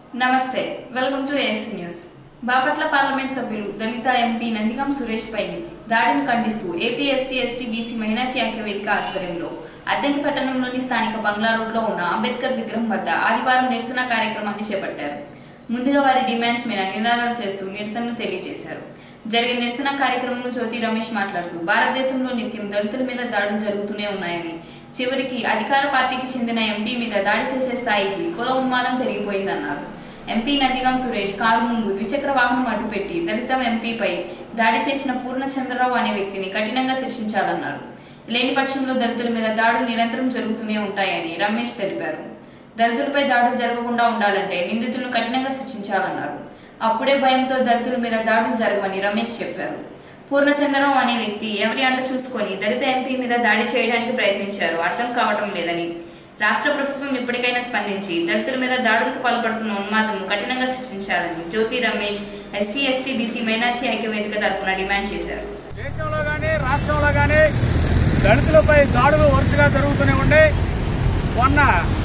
నమస్తే welcome to AS news Bapatla parliament సభ్యులు దళిత ఎంపీ నందిగం సురేష్ పై దాడిని ఖండిస్తూ AP SC ST BC minority ఐక్య వేదిక ఆధ్వర్యంలో అద్దెకి పట్టణంలోని స్థానిక బంగ్లా రోడ్లో ఉన్న అంబేద్కర్ విగ్రహం వద్ద ఆదివారం నిరసన కార్యక్రమాన్ని చేపట్టారు ముందుగా వారి డిమాండ్స్ మీద నినాదాలు చేస్తూ నిరసనను తెలియజేశారు జరిగిన నిరసన కార్యక్రమంలో జ్యోతి రమేష్ మాట్లాడుతూ భారతదేశంలో నిత్యం దళితుల మీద దాడులు జరుగుతూనే ఉన్నాయని చివరికి అధికార పార్టీకి చెందిన ఎంపీ మీద దాడి చేసే స్థాయికి కుల ఉన్మాదం పెరిగిపోయిందన్నారు ఎంపీ నందిగం సురేష్ కారు ముందు ద్విచక్ర వాహనం అడ్డుపెట్టి దళిత ఎంపీపై దాడి చేసిన పూర్ణచంద్రరావు అనే వ్యక్తిని కఠినంగా శిక్షించాలన్నారు లేని పక్షంలో దళితుల మీద దాడులు నిరంతరం జరుగుతూనే ఉంటాయని రమేష్ తెలిపారు దళితులపై దాడులు జరగకుండా ఉండాలంటే నిందితులను కఠినంగా శిక్షించాలన్నారు అప్పుడే భయంతో దళితుల మీద దాడులు జరగవని రమేష్ చెప్పారు పూర్ణచంద్రరావు అనే వ్యక్తి ఎవరి అంట చూసుకొని దళిత ఎంపీ మీద దాడి చేయడానికి ప్రయత్నించారు అర్థం కావటం లేదని రాష్ట్ర ప్రభుత్వం ఇప్పటికైనా స్పందించి దళితుల మీద దాడులకు పాల్పడుతున్న ఉన్మాదం కఠినంగా శిక్షించాలని Jyothi Ramesh SC ST BC minority ఐక్య వేదిక తరఫున డిమాండ్ చేశారు దేశంలో కానీ రాష్ట్రంలో కానీ దళితులపై దాడులు వరుసగా జరుగుతూనే ఉండే మొన్న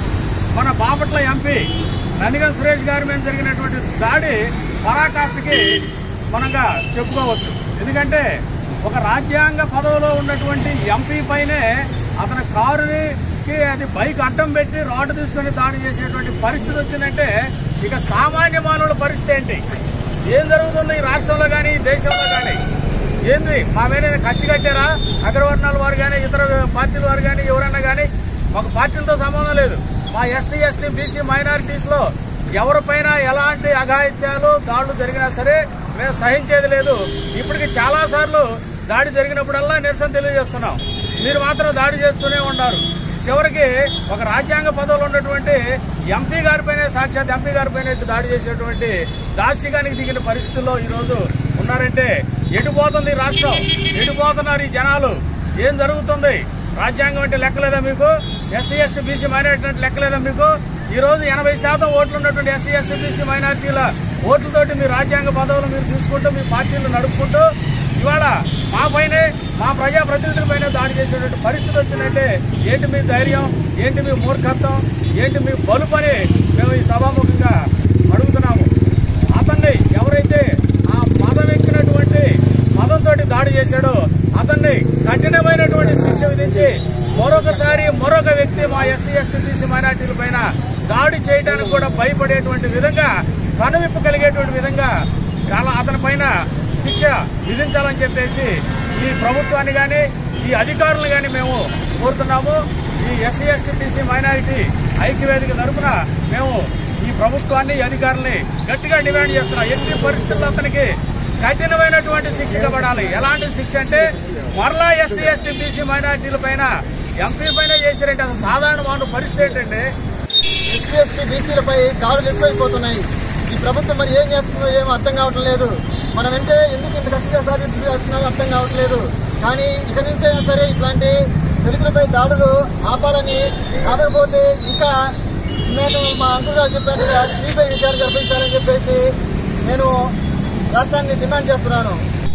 మన బాపట్ల ఎంపీ నందిగం సురేష్ గారి మీద జరిగినటువంటి దాడి పరాకాష్ఠకి మనంగా చెప్పుకోవచ్చు ఎందుకంటే ఒక రాజ్యాంగ పదవిలో ఉన్నటువంటి ఎంపీ పైనే అతని కారుకి అది బైక్ అడ్డం పెట్టి రాడ్డు తీసుకొని దాడి చేసేటువంటి పరిస్థితి వచ్చిందంటే ఇక సామాన్య మానవుల పరిస్థితి ఏంటి ఏం జరుగుతుంది ఈ రాష్ట్రంలో కానీ ఈ దేశంలో కానీ ఏంది మా మీద కక్ష కట్టారా అగ్రవర్ణాల వారు కానీ ఇతర పార్టీల వారు కానీ ఎవరైనా కానీ మాకు పార్టీలతో సంబంధం లేదు మా ఎస్సీ ఎస్టీ బీసీ మైనారిటీస్లో ఎవరిపైన ఎలాంటి అఘాయిత్యాలు దాడులు జరిగినా సరే మేము సహించేది లేదు ఇప్పటికి చాలాసార్లు దాడి జరిగినప్పుడల్లా నిరసన తెలియజేస్తున్నాం మీరు మాత్రం దాడి చేస్తూనే ఉన్నారు చివరికి ఒక రాజ్యాంగ పదవిలో ఉన్నటువంటి ఎంపీ గారిపైనే సాక్షాత్ ఎంపీ గారిపైన దాడి చేసేటువంటి దాష్టికానికి దిగిన పరిస్థితుల్లో ఈరోజు ఉన్నారంటే ఎటుపోతుంది ఈ రాష్ట్రం ఎటుపోతున్నారు ఈ జనాలు ఏం జరుగుతుంది రాజ్యాంగం అంటే లెక్కలేదా మీకు ఎస్సీ ఎస్టీ బీసీ మైనార్టీ అంటే లెక్కలేదా మీకు ఈ రోజు ఎనభై శాతం ఓట్లు ఉన్నటువంటి ఎస్సీ ఎస్సీ బీసీ మైనార్టీల ఓట్లతోటి మీ రాజ్యాంగ పదవులు మీరు తీసుకుంటూ మీ పార్టీలు నడుపుకుంటూ ఇవాళ మా పైనే మా ప్రజా ప్రతినిధులపైన దాడి చేసేటువంటి పరిస్థితి వచ్చిందంటే ఏంటి మీ ధైర్యం ఏంటి మీ మూర్ఖత్వం ఏంటి మీ బలుపని మేము ఈ సభాముఖంగా అడుగుతున్నాము అతన్ని ఎవరైతే ఆ మదం ఎక్కినటువంటి మదంతో దాడి చేశాడో అతన్ని కఠినమైనటువంటి శిక్ష విధించి మరొకసారి మరొక వ్యక్తి మా ఎస్సీ ఎస్టీ బీసీ మైనార్టీల పైన దాడి చేయడానికి కూడా భయపడేటువంటి విధంగా కనువిప్పు కలిగేటువంటి విధంగా అలా అతని పైన శిక్ష విధించాలని చెప్పేసి ఈ ప్రభుత్వాన్ని కానీ ఈ అధికారులను కానీ మేము కోరుతున్నాము ఈ ఎస్సీ ఎస్టీ బీసీ మైనారిటీ ఐక్యవేదిక తరఫున మేము ఈ ప్రభుత్వాన్ని ఈ అధికారుల్ని గట్టిగా డిమాండ్ చేస్తున్నాం ఎట్టి పరిస్థితుల్లో అతనికి కఠినమైనటువంటి శిక్ష పడాలి ఎలాంటి శిక్ష అంటే మరలా ఎస్సీ ఎస్టీ బీసీ మైనారిటీల పైన ఎంపీ పైన చేశారంటే అసలు సాధారణ మానవ పరిస్థితి ఏంటంటే ఎస్సీ ఎస్టీ బీసీలపై దాడులు ఎక్కువైపోతున్నాయి ఈ ప్రభుత్వం మరి ఏం చేస్తుందో ఏం అర్థం కావటం లేదు మనం అంటే ఎందుకు ఇంత కష్టంగా సాధింపు చేస్తున్నారో అర్థం కావట్లేదు కానీ ఇక నుంచైనా సరే ఇట్లాంటి దళితులపై దాడులు ఆపాలని కాకపోతే ఇంకా నేను మా అంకుల్ గారు చెప్పినట్టుగా సిబిఐ విచారణ జరిపించాలని చెప్పేసి నేను రాష్ట్రాన్ని డిమాండ్ చేస్తున్నాను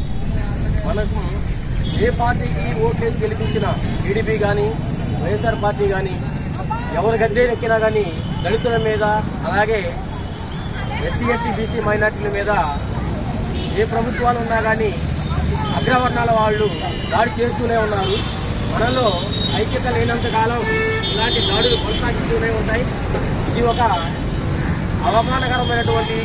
మనకు ఏ పార్టీకి ఓట్లేసి గెలిపించిన టీడీపీ కానీ వైఎస్ఆర్ పార్టీ కానీ ఎవరు గద్దె ఎక్కినా కానీ దళితుల మీద అలాగే ఎస్సీ ఎస్టీ బీసీ మైనార్టీల మీద ఏ ప్రభుత్వాలు ఉన్నా కానీ అగ్రవర్ణాల వాళ్ళు దాడి చేస్తూనే ఉన్నారు మనలో ఐక్యత లేనంత కాలం ఇలాంటి దాడులు కొనసాగిస్తూనే ఉంటాయి ఇది ఒక అవమానకరమైనటువంటి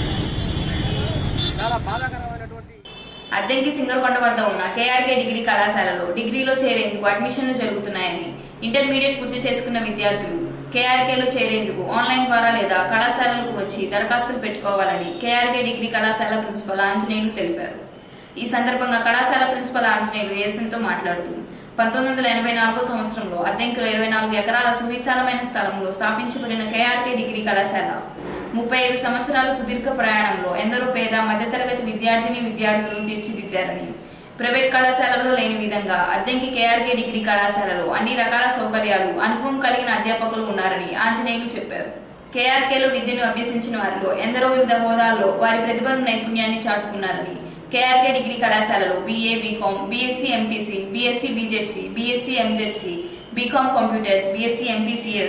చాలా బాధాకరమైనటువంటి అద్దెంకి సింగరకొండ వద్ద ఉన్న కేఆర్కే డిగ్రీ కళాశాలలో డిగ్రీలో చేరేందుకు అడ్మిషన్లు జరుగుతున్నాయని ఇంటర్మీడియట్ పూర్తి చేసుకున్న విద్యార్థులు కేఆర్కేలో చేరేందుకు ఆన్లైన్ ద్వారా లేదా కళాశాలలకు వచ్చి దరఖాస్తులు పెట్టుకోవాలని కేఆర్కే డిగ్రీ కళాశాల ప్రిన్సిపల్ ఆంజనేయులు తెలిపారు ఈ సందర్భంగా కళాశాల ప్రిన్సిపల్ ఆంజనేయులు ఏసన్తో మాట్లాడుతూ పంతొమ్మిది వందల ఎనభై నాలుగో సంవత్సరంలో అద్దెంకిలో ఇరవై నాలుగు ఎకరాల సువిశాలమైన స్థలంలో స్థాపించబడిన కేఆర్కే డిగ్రీ కళాశాల ముప్పై ఐదు సంవత్సరాల సుదీర్ఘ ప్రయాణంలో ఎందరో పేద మధ్యతరగతి విద్యార్థిని విద్యార్థులను తీర్చిదిద్దారని ప్రైవేట్ కళాశాలలో లేని విధంగా అద్దెంకి కేఆర్కే డిగ్రీ కళాశాలలో అన్ని రకాల సౌకర్యాలు అనుభవం కలిగిన అధ్యాపకులు ఉన్నారని ఆంజనేయులు చెప్పారు కేఆర్కేలో విద్యను అభ్యసించిన వారిలో ఎందరో వివిధ హోదాల్లో వారి ప్రతిభను నైపుణ్యాన్ని చాటుకున్నారని కేఆర్కే డిగ్రీ కళాశాలలో BA BCom BSc MPC BSc BZC BSc MZC BCom computers BSc MPCS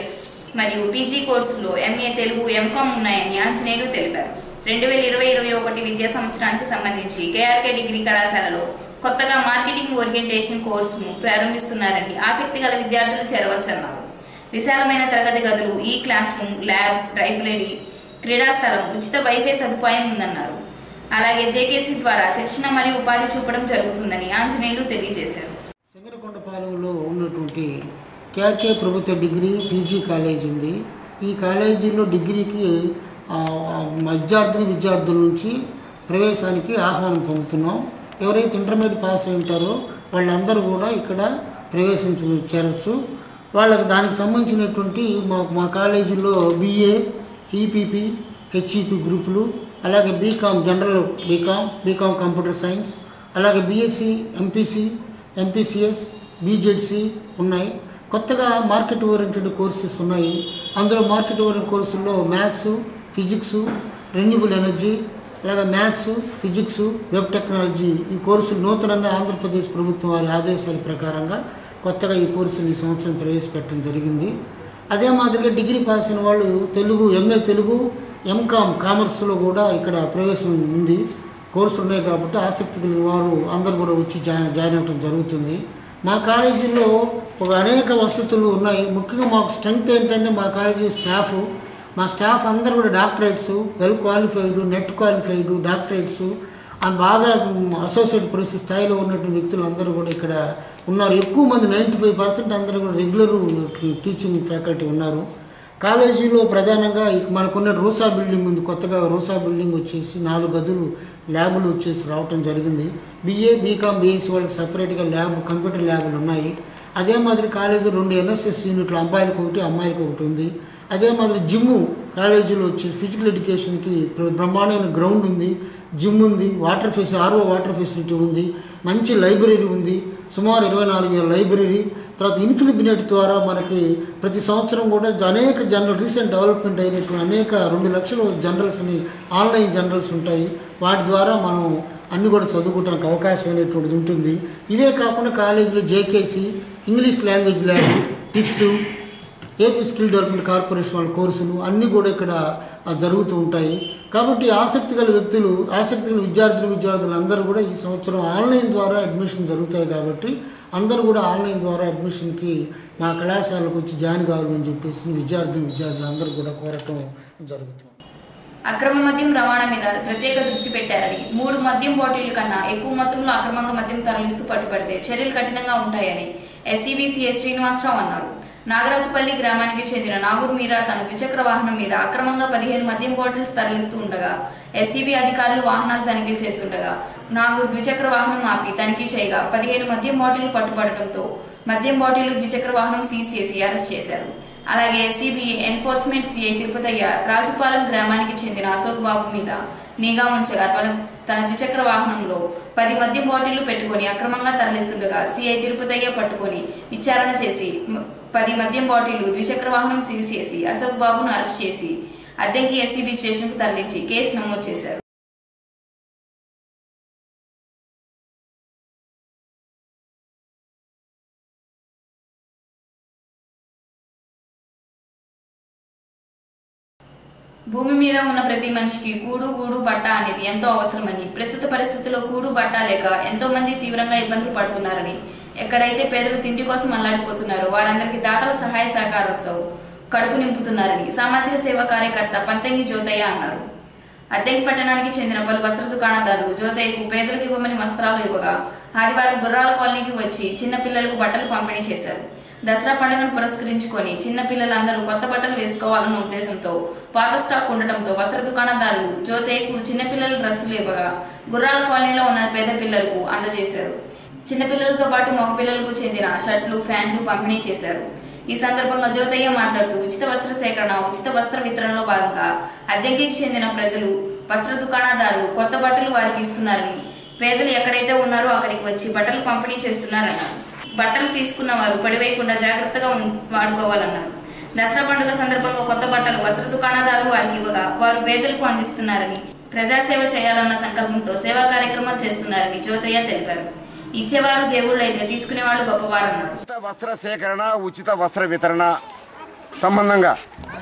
మరియు పీజీ కోర్సులో ఎంఏ తెలుగు ఎంకామ్ ఉన్నాయని ఆంజనేయులు తెలిపారు రెండు వేల ఇరవై ఇరవై ఒకటి విద్యా సంవత్సరానికి సంబంధించి కేఆర్కే డిగ్రీ కళాశాలలో కొత్తగా మార్కెటింగ్ ఓరియంటేషన్ కోర్సును ప్రారంభిస్తున్నారని ఆసక్తి గల విద్యార్థులు చేరవచ్చన్నారు విశాలమైన తరగతి గదులు ఈ క్లాస్ రూమ్ ల్యాబ్ లైబ్రరీ క్రీడా స్థలం ఉచిత వైఫై సదుపాయం ఉందన్నారు అలాగే జేకేసీ ద్వారా శిక్షణ మరియు ఉపాధి చూపడం జరుగుతుందని ఆంజనేయులు తెలియజేశారు సింగరకొండపాలెంలో ఉన్నటువంటి కేఆర్కే ప్రభుత్వ డిగ్రీ పీజీ కాలేజ్ ఉంది ఈ కాలేజీలో డిగ్రీకి ఆ, ఆ, విద్యార్థిని విద్యార్థుల నుంచి ప్రవేశానికి ఆహ్వానం పొందుతున్నాం ఎవరైతే ఇంటర్మీడియట్ పాస్ అయి ఉంటారో వాళ్ళందరూ కూడా ఇక్కడ ప్రవేశించ చేరవచ్చు వాళ్ళకి దానికి సంబంధించినటువంటి మా మా కాలేజీలో బీఏ ఈపీపీ హెచ్ఈపి గ్రూపులు అలాగే BCom general BCom BCom computer science అలాగే బీఎస్సీ ఎంపీసీ ఎంపీసీఎస్ బీజెడ్సీ ఉన్నాయి కొత్తగా మార్కెట్ ఓరియంటెడ్ కోర్సెస్ ఉన్నాయి అందులో మార్కెట్ ఓరియంటెడ్ కోర్సుల్లో మ్యాథ్స్ ఫిజిక్స్ రెన్యూబుల్ ఎనర్జీ అలాగే మ్యాథ్స్ ఫిజిక్స్ వెబ్ టెక్నాలజీ ఈ కోర్సులు నూతనంగా ఆంధ్రప్రదేశ్ ప్రభుత్వం వారి ఆదేశాల ప్రకారంగా కొత్తగా ఈ కోర్సులు ఈ సంవత్సరం ప్రవేశపెట్టడం జరిగింది అదే మాదిరిగా డిగ్రీ పాస్ అయిన వాళ్ళు తెలుగు ఎంఏ తెలుగు ఎంకామ్ కామర్స్లో కూడా ఇక్కడ ప్రవేశం ఉంది కోర్సులు ఉన్నాయి కాబట్టి ఆసక్తి కలిగిన వారు అందరూ కూడా వచ్చి జాయిన్ జాయిన్ అవ్వడం జరుగుతుంది మా కాలేజీలో ఒక అనేక వసతులు ఉన్నాయి ముఖ్యంగా మాకు స్ట్రెంగ్త్ ఏంటంటే మా కాలేజీ స్టాఫ్ మా స్టాఫ్ అందరూ కూడా doctorates well qualified NET qualified doctorates ఆ బాగా అసోసియేట్ ప్రొఫెసర్ స్థాయిలో ఉన్నటువంటి వ్యక్తులు అందరూ కూడా ఇక్కడ ఉన్నారు ఎక్కువ మంది నైంటీ ఫైవ్ పర్సెంట్ అందరూ కూడా రెగ్యులర్ టీచింగ్ ఫ్యాకల్టీ ఉన్నారు కాలేజీలో ప్రధానంగా ఇక మనకున్న రోసా బిల్డింగ్ ఉంది కొత్తగా రోసా బిల్డింగ్ వచ్చేసి నాలుగు గదులు ల్యాబులు వచ్చేసి రావటం జరిగింది బీఏ బీకామ్ బీఎస్సీ వాళ్ళకి సపరేట్గా ల్యాబ్ కంప్యూటర్ ల్యాబులు ఉన్నాయి అదే మాదిరి కాలేజీ రెండు ఎన్ఎస్ఎస్ యూనిట్లు అమ్మాయిలకు ఒకటి అమ్మాయిలకు ఒకటి ఉంది అదే మాదిరి జిమ్ కాలేజీలో వచ్చి ఫిజికల్ ఎడ్యుకేషన్కి ప్ర- బ్రహ్మాండమైన గ్రౌండ్ ఉంది జిమ్ ఉంది water facility RO water facility ఉంది మంచి లైబ్రరీ ఉంది సుమారు ఇరవై నాలుగు వేల లైబ్రరీ తర్వాత ఇన్ఫిలిబినేట్ ద్వారా మనకి ప్రతి సంవత్సరం కూడా అనేక జనరల్ రీసెంట్ డెవలప్మెంట్ అయినటువంటి అనేక రెండు లక్షల జనరల్స్ అని ఆన్లైన్ జనరల్స్ ఉంటాయి వాటి ద్వారా మనం అన్ని కూడా చదువుకోవడానికి అవకాశం అనేటువంటిది ఉంటుంది ఇవే కాకుండా కాలేజీలో జేకేసీ ఇంగ్లీష్ లాంగ్వేజ్ ల్యాబ్ టిస్సు ఏపీ స్కిల్ డెవలప్మెంట్ కార్పొరేషన్ వాళ్ళ కోర్సులు అన్నీ కూడా ఇక్కడ ఆ, జరుగుతూ ఉంటాయి కాబట్టి ఆసక్తి గల వ్యక్తులు ఆసక్తి గల విద్యార్థులు విద్యార్థులు అందరూ కూడా ఈ సంవత్సరం ఆన్లైన్ ద్వారా అడ్మిషన్ జరుగుతాయి కాబట్టి అందరూ కూడా ఆన్లైన్ ద్వారా అడ్మిషన్కి మా కళాశాలకు వచ్చి జాయిన్ కావాలని చెప్పేసి విద్యార్థులు విద్యార్థులు అందరూ కూడా కోరటం జరుగుతుంది అక్రమ మద్యం రవాణా మీద ప్రత్యేక దృష్టి పెట్టారని మూడు మద్యం బాటిళ్ల కన్నా ఎక్కువ మొత్తంలో అక్రమంగా మద్యం తరలిస్తూ పట్టుబడితే చర్యలు కఠినంగా ఉంటాయని ఎస్సీబీసీఎస్ శ్రీనివాసరావు అన్నారు నాగరాజుపల్లి గ్రామానికి చెందిన నాగూర్ మీరా తన ద్విచక్ర వాహనం మీద అక్రమంగా పదిహేను మద్యం బాటిల్స్ తరలిస్తూ ఉండగా ఎస్సీబీ అధికారులు వాహనాలు తనిఖీలు చేస్తుండగా నాగూర్ ద్విచక్ర వాహనం ఆపి తనిఖీ చేయగా పదిహేను మద్యం బాటిల్ పట్టుబడటంతో మద్యం బాటిల్ ద్విచక్ర వాహనం సీజ్ చేసి అరెస్ట్ చేశారు అలాగే SCB enforcement CI Tirupathaiah Rajupalem గ్రామానికి చెందిన అశోక్ బాబు మీద నిఘా ఉంచగా తన తన ద్విచక్ర వాహనంలో పది మద్యం బాటిళ్లు పెట్టుకొని అక్రమంగా తరలిస్తుండగా సిఐ తిరుపతయ్య పట్టుకొని విచారణ చేసి మ- పది మద్యం బాటిళ్లు ద్విచక్ర వాహనం సీజ్ చేసి అశోక్ బాబును అరెస్ట్ చేసి అద్దెంకి ఎస్సీబీ స్టేషన్కు తరలించి కేసు నమోదు చేశారు భూమి మీద ఉన్న ప్రతి మనిషికి కూడు గూడు బట్ట అనేది ఎంతో అవసరమని ప్రస్తుత పరిస్థితుల్లో కూడు బట్ట లేక ఎంతో మంది తీవ్రంగా ఇబ్బందులు పడుతున్నారని ఎక్కడైతే పేదలు తిండి కోసం అల్లాడిపోతున్నారో వారందరికీ దాతల సహాయ సహకారంతో కడుపు నింపుతున్నారని సామాజిక సేవా కార్యకర్త పంతంగి జ్యోతయ్య అన్నారు అద్దెకి పట్టణానికి చెందిన పలు వస్త్ర దుకాణదారులు జ్యోతయ్యకు పేదలకు ఇవ్వమని వస్త్రాలు ఇవ్వగా ఆదివారం గుర్రాల కాలనీకి వచ్చి చిన్న పిల్లలకు బట్టలు పంపిణీ చేశారు దసరా పండుగను పురస్కరించుకొని చిన్న పిల్లలందరూ కొత్త బట్టలు వేసుకోవాలన్న ఉద్దేశంతో పాత స్టాక్ ఉండటంతో వస్త్ర దుకాణదారులు జ్యోతయ్యకు చిన్నపిల్లల డ్రెస్సులు ఇవ్వగా గుర్రాల కాలనీలో ఉన్న పేద పిల్లలకు అందజేశారు చిన్నపిల్లలతో పాటు మగపిల్లలకు చెందిన షర్ట్లు ప్యాంట్లు పంపిణీ చేశారు ఈ సందర్భంగా జ్యోతయ్య మాట్లాడుతూ ఉచిత వస్త్ర సేకరణ ఉచిత వస్త్ర వితరణలో భాగంగా అద్దెకి చెందిన ప్రజలు వస్త్ర దుకాణదారులు కొత్త బట్టలు వారికి ఇస్తున్నారని పేదలు ఎక్కడైతే ఉన్నారో అక్కడికి వచ్చి బట్టలు పంపిణీ చేస్తున్నారన్నారు బట్టలు తీసుకున్న వారు పడివేయకుండా జాగ్రత్తగా ఉం- వాడుకోవాలన్నారు దసరా పండుగ సందర్భంగా కొత్త బట్టలు వస్త్ర దుకాణదారులు వారికి ఇవ్వగా వారు పేదలకు అందిస్తున్నారని ప్రజాసేవ చేయాలన్న సంకల్పంతో సేవా కార్యక్రమాలు చేస్తున్నారని జ్యోతయ్య తెలిపారు ఇచ్చేవారు దేవుళ్ళైతే తీసుకునేవాళ్ళు గొప్పవారన్నారు ఉచిత వస్త్ర సేకరణ ఉచిత వస్త్ర వితరణ సంబంధంగా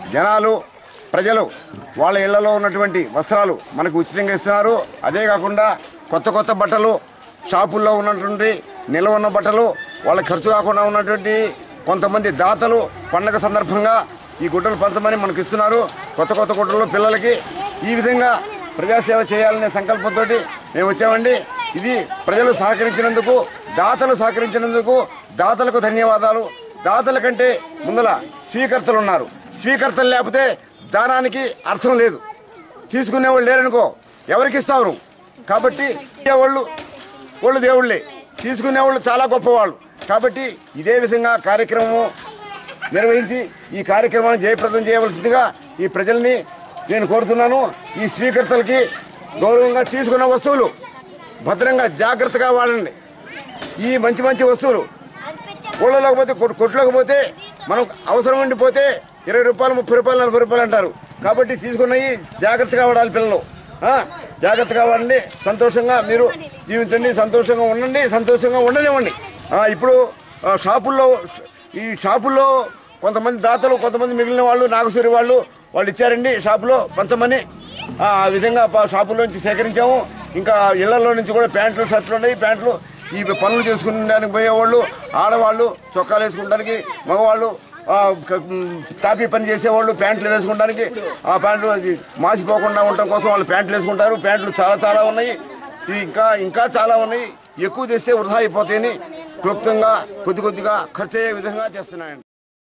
జనాలు ప్రజలు వాళ్ళ ఇళ్లలో ఉన్నటువంటి వస్త్రాలు మనకు ఉచితంగా ఇస్తున్నారు అదే కాకుండా కొత్త కొత్త బట్టలు షాపుల్లో ఉన్నటువంటి నిల్వ ఉన్న బట్టలు వాళ్ళ ఖర్చు కాకుండా ఉన్నటువంటి కొంతమంది దాతలు పండగ సందర్భంగా ఈ గుడ్డలు పంచమని మనకు ఇస్తున్నారు కొత్త కొత్త గుడ్డలు పిల్లలకి ఈ విధంగా ప్రజాసేవ చేయాలనే సంకల్పంతో మేము వచ్చామండి ఇది ప్రజలు సహకరించినందుకు దాతలు సహకరించినందుకు దాతలకు ధన్యవాదాలు దాతల కంటే ముందల స్వీకర్తలు ఉన్నారు స్వీకర్తలు లేకపోతే దానానికి అర్థం లేదు తీసుకునేవాళ్ళు లేరనుకో ఎవరికి ఇస్తావు నువ్వు కాబట్టి ఇచ్చేవాళ్ళు వాళ్ళు దేవుళ్ళే తీసుకునేవాళ్ళు చాలా గొప్పవాళ్ళు కాబట్టి ఇదే విధంగా కార్యక్రమం నిర్వహించి ఈ కార్యక్రమాన్ని జయప్రదం చేయవలసిందిగా ఈ ప్రజల్ని నేను కోరుతున్నాను ఈ స్వీకర్తలకి గౌరవంగా తీసుకున్న వస్తువులు భద్రంగా జాగ్రత్తగా వాడండి ఈ మంచి మంచి వస్తువులు ఊళ్ళలోకి పోతే కొట్- కొట్లోకి పోతే మనం అవసరం ఉండిపోతే ఇరవై రూపాయలు ముప్పై రూపాయలు నలభై రూపాయలు అంటారు కాబట్టి తీసుకున్నవి జాగ్రత్తగా వాడాలి పిల్లలు ఆ? జాగ్రత్తగా వాడండి సంతోషంగా మీరు జీవించండి సంతోషంగా ఉండండి సంతోషంగా ఉండనివ్వండి ఆ, ఇప్పుడు ఆ, షాపుల్లో ఈ షాపుల్లో కొంతమంది దాతలు కొంతమంది మిగిలిన వాళ్ళు నాగసూరి వాళ్ళు వాళ్ళు ఇచ్చారండి షాపులో పంచమని ఆ ఆ విధంగా ప- షాపుల్లోంచి సేకరించాము ఇంకా ఇళ్లలో నుంచి కూడా ప్యాంట్లు షర్ట్లు ఉన్నాయి ప్యాంట్లు ఈ పనులు చేసుకునేదానికి పోయేవాళ్ళు ఆడవాళ్ళు చొక్కాలు వేసుకోవడానికి మగవాళ్ళు ఆ, క- మ్, తాపీ పని చేసేవాళ్ళు ప్యాంట్లు వేసుకోవడానికి ఆ ప్యాంట్లు అది మాసిపోకుండా ఉండటం కోసం వాళ్ళు ప్యాంట్లు వేసుకుంటారు ప్యాంట్లు చాలా చాలా ఉన్నాయి ఇది ఇంకా ఇంకా చాలా ఉన్నాయి ఎక్కువ తెస్తే వృధా అయిపోతాయని క్లుప్తంగా కొద్ది కొద్దిగా ఖర్చు అయ్యే విధంగా చేస్తున్నాయండి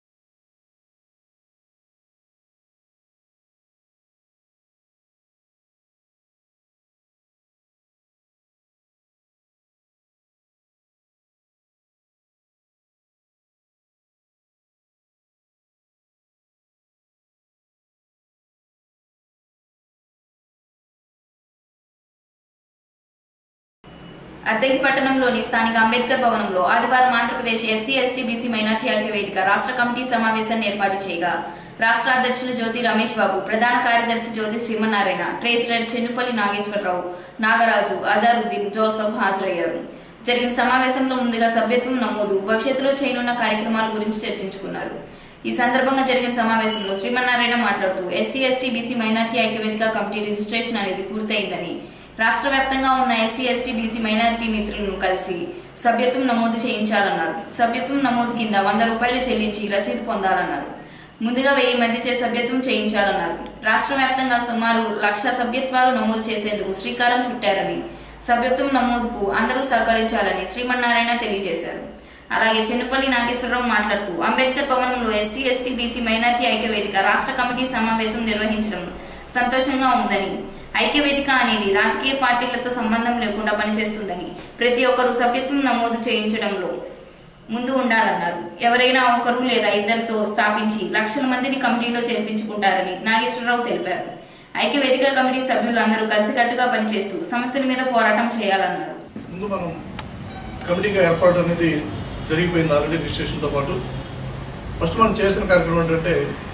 అద్దెకి పట్టణంలోని స్థానిక అంబేద్కర్ భవనంలో ఆదివారం Andhra Pradesh SC ST BC minority ఐక్య వేదిక రాష్ట్ర కమిటీ సమావేశాన్ని ఏర్పాటు చేయగా రాష్ట్ర అధ్యక్షులు జ్యోతి రమేష్ బాబు ప్రధాన కార్యదర్శి జ్యోతి శ్రీమన్నారాయణ ట్రెజరర్ చెన్నుపల్లి నాగేశ్వరరావు నాగరాజు అజారుద్దీన్ జోసఫ్ హాజరయ్యారు జరిగిన సమావేశంలో ముందుగా సభ్యత్వం నమోదు భవిష్యత్తులో చేయనున్న కార్యక్రమాల గురించి చర్చించుకున్నారు ఈ సందర్భంగా జరిగిన సమావేశంలో శ్రీమన్నారాయణ మాట్లాడుతూ ఎస్సీ ఎస్టీ బీసీ మైనార్టీ ఐక్యవేదిక కమిటీ రిజిస్ట్రేషన్ అనేది పూర్తయిందని రాష్ట్ర వ్యాప్తంగా ఉన్న ఎస్సీ ఎస్టీ బీసీ మైనారిటీ మిత్రులను కలిసి సభ్యత్వం నమోదు చేయించాలన్నారు సభ్యత్వం నమోదు కింద వంద రూపాయలు చెల్లించి రసీదు పొందాలన్నారు ముందుగా వెయ్యి మంది చే సభ్యత్వం చేయించాలన్నారు రాష్ట్ర వ్యాప్తంగా సుమారు లక్ష సభ్యత్వాలు నమోదు చేసేందుకు శ్రీకారం చుట్టారని సభ్యత్వం నమోదుకు అందరూ సహకరించాలని శ్రీమన్నారాయణ తెలియజేశారు అలాగే చెన్నుపల్లి నాగేశ్వరరావు మాట్లాడుతూ అంబేద్కర్ భవనంలో ఎస్సీ ఎస్టీ బీసీ మైనార్టీ ఐక్యవేదిక రాష్ట్ర కమిటీ సమావేశం నిర్వహించడం సంతోషంగా ఉందని ఐక్యవేదిక అనేది రాజకీయ పార్టీలతో సంబంధం లేకుండా పనిచేస్తుందని ప్రతి ఒక్కరూ సభ్యత్వం నమోదు చేయించడంలో ముందు ఉండాలన్నారు ఎవరైనా ఒకరు లేదా ఇద్దరితో స్థాపించి లక్షల మందిని కమిటీలో చేర్పించుకుంటారని నాగేశ్వరరావు తెలిపారు ఐక్యవేదిక కమిటీ సభ్యులు అందరూ కలిసికట్టుగా పనిచేస్తూ సమస్యల మీద పోరాటం చేయాలన్నారు ముందు మనం కమిటీగా ఏర్పాటు అనేది జరిగిపోయింది ఆల్రెడీ రిజిస్ట్రేషన్తో పాటు ఫస్ట్ మనం చేసిన కార్యక్రమం ఏంటంటే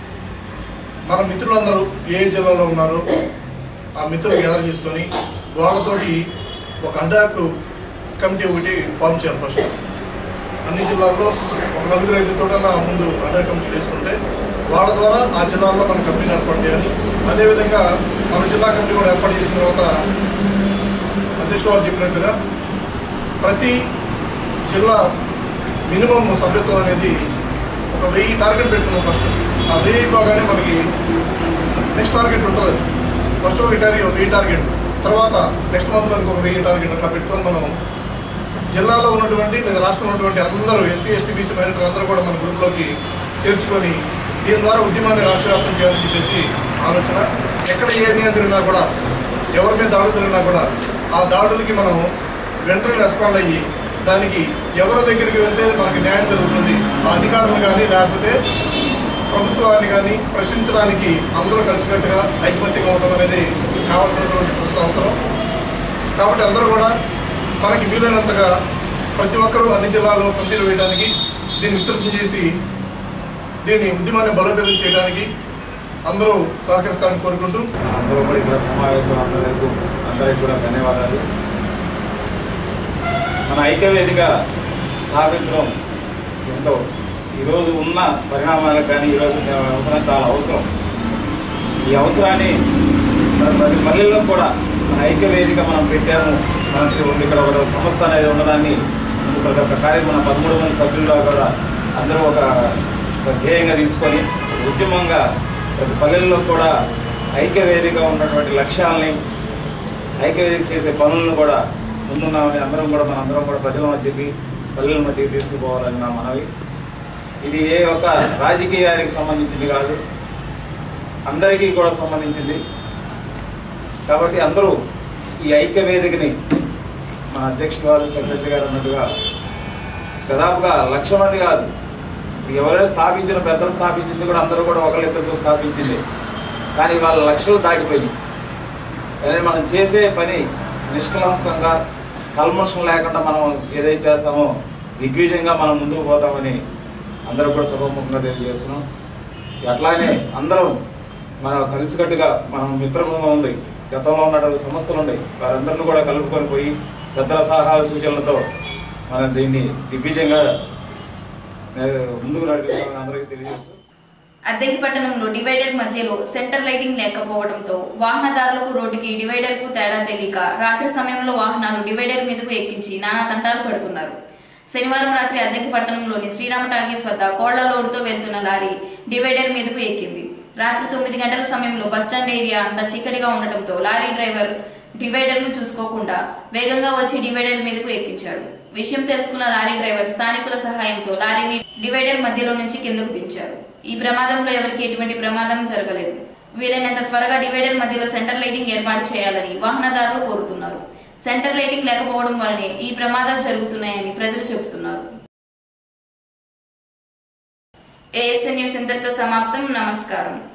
మన మిత్రులందరూ ఏ జిల్లాలో ఉన్నారో ఆ మిత్రులు గ్యాదర్ చేసుకొని వాళ్ళతోటి ఒక అడ్డాకు కమిటీ ఒకటి ఫామ్ చేయాలి ఫస్ట్ అన్ని జిల్లాల్లో ఒక నలుగురు ఐదుగురితోటన్నా ముందు అడ్డా కమిటీ వేసుకుంటే వాళ్ళ ద్వారా ఆ జిల్లాల్లో మనం కమిటీని ఏర్పాటు చేయాలి అదేవిధంగా మన జిల్లా కమిటీ కూడా ఏర్పాటు చేసిన తర్వాత అధ్యక్షులు వారు చెప్పినట్లుగా ప్రతి జిల్లా మినిమం సభ్యత్వం అనేది ఒక వెయ్యి టార్గెట్ పెట్టుకున్నాం ఫస్ట్ ఆ వెయ్యి బాగానే మనకి నెక్స్ట్ టార్గెట్ ఉంటుంది ఫస్ట్ ఒక టార్గెట్ వెయ్యి టార్గెట్ తర్వాత నెక్స్ట్ మంత్లో ఇంకొక వెయ్యి టార్గెట్ అట్లా పెట్టుకొని మనం జిల్లాలో ఉన్నటువంటి లేదా రాష్ట్రంలో ఉన్నటువంటి అందరూ ఎస్సీ ఎస్టీ బీసీ మైనార్టీ అందరూ కూడా మన గ్రూప్లోకి చేర్చుకొని దీని ద్వారా ఉద్యమాన్ని రాష్ట్ర వ్యాప్తం చేయాలని చెప్పేసి ఆలోచన ఎక్కడ ఏ అన్యాయం జరిగినా కూడా ఎవరి మీద దాడులు జరిగినా కూడా ఆ దాడులకి మనం వెంటనే రెస్పాండ్ అయ్యి దానికి ఎవరి దగ్గరికి వెళ్తే మనకి న్యాయం జరుగుతుంది ఆ అధికారులు కానీ లేకపోతే ప్రభుత్వాన్ని కానీ ప్రశ్నించడానికి అందరూ కలిసికట్టుగా ఐకమత్యంగా ఉండడం అనేది కావాల్సినటువంటి ప్రస్తుత అవసరం కాబట్టి అందరూ కూడా మనకి వీలైనంతగా ప్రతి ఒక్కరూ అన్ని జిల్లాల్లో కమిటీలు వేయడానికి దీన్ని విస్తృతం చేసి దీన్ని ఉద్యమాన్ని బలోపేతం చేయడానికి అందరూ సహకరిస్తారని కోరుకుంటూ అందరూ కూడా ఇక్కడ సమావేశం అందరికీ అందరికి కూడా ధన్యవాదాలు మన ఐక్యవేదిక స్థాపించడం ఎంతో ఈరోజు ఉన్న పరిణామాలకు కానీ ఈరోజు అవసరం చాలా అవసరం ఈ అవసరాన్ని మన ప్రతి పల్లెల్లో కూడా మన ఐక్య వేదిక మనం పెట్టాము మనకి ఉంది ఇక్కడ ఒక సంస్థ అనేది ఉన్నదాన్ని ముందు ప్రతి ఒక్క కార్యం మన పదమూడు మంది సభ్యుల్లో కూడా అందరూ ఒక ఒక ధ్యేయంగా తీసుకొని ఉద్యమంగా ప్రతి పల్లెల్లో కూడా ఐక్య వేదిక ఉన్నటువంటి లక్ష్యాలని ఐక్య వేదిక చేసే పనులను కూడా ముందున్నామని అందరం కూడా మన అందరం కూడా ప్రజల మధ్యకి పల్లెల మధ్యకి తీసుకుపోవాలని నా మనవి ఇది ఏ ఒక్క రాజకీయానికి సంబంధించింది కాదు అందరికీ కూడా సంబంధించింది కాబట్టి అందరూ ఈ ఐక్య వేదికని మన అధ్యక్షుడు గారు సెక్రటరీ గారు అన్నట్టుగా దాదాపుగా లక్ష మంది కాదు ఎవరైనా స్థాపించిన పెద్దలు స్థాపించింది కూడా అందరూ కూడా ఒకరిద్దరితో స్థాపించింది కానీ వాళ్ళ లక్షలు దాటిపోయినాయి కానీ మనం చేసే పని నిష్కలంకంగా కల్మషం లేకుండా మనం ఏదైతే చేస్తామో దిగ్విజయంగా మనం ముందుకు పోతామని అందరూ కూడా సభాముఖంగా తెలియజేస్తున్నాం అట్లానే అందరం మన కలిసికట్టుగా మనం మిత్రబృందం ఉంది గతంలో ఉన్నటువంటి సంస్థలు ఉన్నాయి వారందరిని కూడా కలుపుకొని పోయి పెద్దల సలహాల సూచనలతో మనం దీన్ని దిగ్విజయంగా ఏ, ముందుకు నడిపిస్తామని అందరికీ తెలియజేస్తూ అద్దెకి పట్టణంలో డివైడర్ మధ్యలో సెంటర్ లైటింగ్ లేకపోవడంతో వాహనదారులకు రోడ్డుకి డివైడర్ కు తేడా తెలియక రాత్రి సమయంలో వాహనాలు డివైడర్ మీదకు ఎక్కించి నానా తంటాలు పడుతున్నారు శనివారం రాత్రి అద్దెకి పట్టణంలోని శ్రీరామ టాకీస్ వద్ద కోళ్ల లోడుతో వెళ్తున్న లారీ డివైడర్ మీదకు ఎక్కింది రాత్రి తొమ్మిది గంటల సమయంలో బస్టాండ్ ఏరియా అంతా చీకటిగా ఉండటంతో లారీ డ్రైవర్ డివైడర్ ను చూసుకోకుండా వేగంగా వచ్చి డివైడర్ మీదకు ఎక్కించాడు విషయం తెలుసుకున్న లారీ డ్రైవర్ స్థానికుల సహాయంతో లారీని డివైడర్ మధ్యలో నుంచి కిందకు దించారు ఈ ప్రమాదంలో ఎవరికి ఎటువంటి ప్రమాదం జరగలేదు వీలైనంత త్వరగా డివైడర్ మధ్యలో సెంటర్ లైటింగ్ ఏర్పాటు చేయాలని వాహనదారులు కోరుతున్నారు సెంటర్ లైటింగ్ లేకపోవడం వల్లనే ఈ ప్రమాదాలు జరుగుతున్నాయని ప్రజలు చెబుతున్నారు ఏఎస్ఎన్ న్యూస్ ఇంతటితో సమాప్తం నమస్కారం